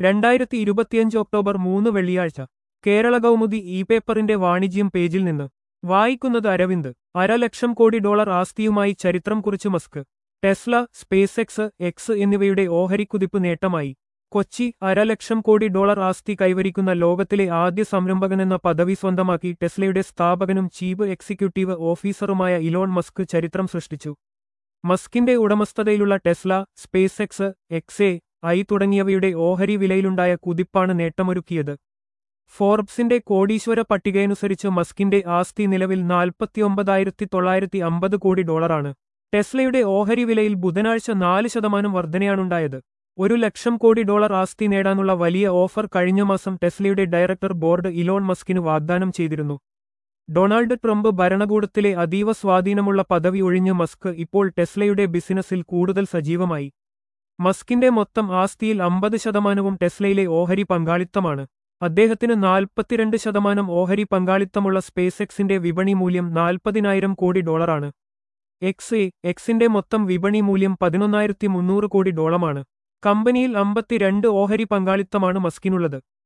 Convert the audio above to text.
രണ്ടായിരത്തി ഇരുപത്തിയഞ്ച് ഒക്ടോബർ മൂന്ന് വെള്ളിയാഴ്ച കേരള കൗമുദി ഇ പേപ്പറിന്റെ വാണിജ്യം പേജിൽ നിന്ന് വായിക്കുന്നത് അരവിന്ദ് അരലക്ഷം കോടി ഡോളർ ആസ്തിയുമായി ചരിത്രം കുറിച്ച് Musk Tesla space X X എന്നിവയുടെ ഓഹരിക്കുതിപ്പ് നേട്ടമായി കൊച്ചി അരലക്ഷം കോടി ഡോളർ ആസ്തി കൈവരിക്കുന്ന ലോകത്തിലെ ആദ്യ സംരംഭകനെന്ന പദവി സ്വന്തമാക്കി ടെസ്ലയുടെ സ്ഥാപകനും ചീഫ് എക്സിക്യൂട്ടീവ് ഓഫീസറുമായ ഇലോൺ മസ്ക് ചരിത്രം സൃഷ്ടിച്ചു മസ്കിന്റെ ഉടമസ്ഥതയിലുള്ള Tesla space X X A I തുടങ്ങിയവയുടെ ഓഹരി വിലയിലുണ്ടായ കുതിപ്പാണ് നേട്ടമൊരുക്കിയത് ഫോർബ്സിന്റെ കോടീശ്വര പട്ടികയനുസരിച്ച് മസ്കിന്റെ ആസ്തി നിലവിൽ നാൽപ്പത്തിയൊമ്പതായിരത്തി തൊള്ളായിരത്തി അമ്പത് കോടി ഡോളറാണ് ടെസ്ലയുടെ ഓഹരി വിലയിൽ ബുധനാഴ്ച നാല് ശതമാനം വർധനയാണുണ്ടായത് ഒരു ലക്ഷം കോടി ഡോളർ ആസ്തി നേടാനുള്ള വലിയ ഓഫർ കഴിഞ്ഞ മാസം ടെസ്ലയുടെ ഡയറക്ടർ ബോർഡ് ഇലോൺ മസ്കിന് വാഗ്ദാനം ചെയ്തിരുന്നു ഡൊണാൾഡ് ട്രംപ് ഭരണകൂടത്തിലെ അതീവ സ്വാധീനമുള്ള പദവി ഒഴിഞ്ഞ് മസ്ക് ഇപ്പോൾ ടെസ്ലയുടെ ബിസിനസ്സിൽ കൂടുതൽ സജീവമായി മസ്കിന്റെ മൊത്തം ആസ്തിയിൽ അമ്പത് ശതമാനവും ടെസ്ലയിലെ ഓഹരി പങ്കാളിത്തമാണ് അദ്ദേഹത്തിന് നാൽപ്പത്തിരണ്ട് ശതമാനം ഓഹരി പങ്കാളിത്തമുള്ള സ്പേസ് എക്സിന്റെ വിപണി മൂല്യം നാൽപ്പതിനായിരം കോടി ഡോളറാണ് എക്സ് എ എക്സിന്റെ മൊത്തം വിപണി മൂല്യം പതിനൊന്നായിരത്തി മുന്നൂറ് കോടി ഡോളമാണ് കമ്പനിയിൽ അമ്പത്തിരണ്ട് ഓഹരി പങ്കാളിത്തമാണ് മസ്കിനുള്ളത്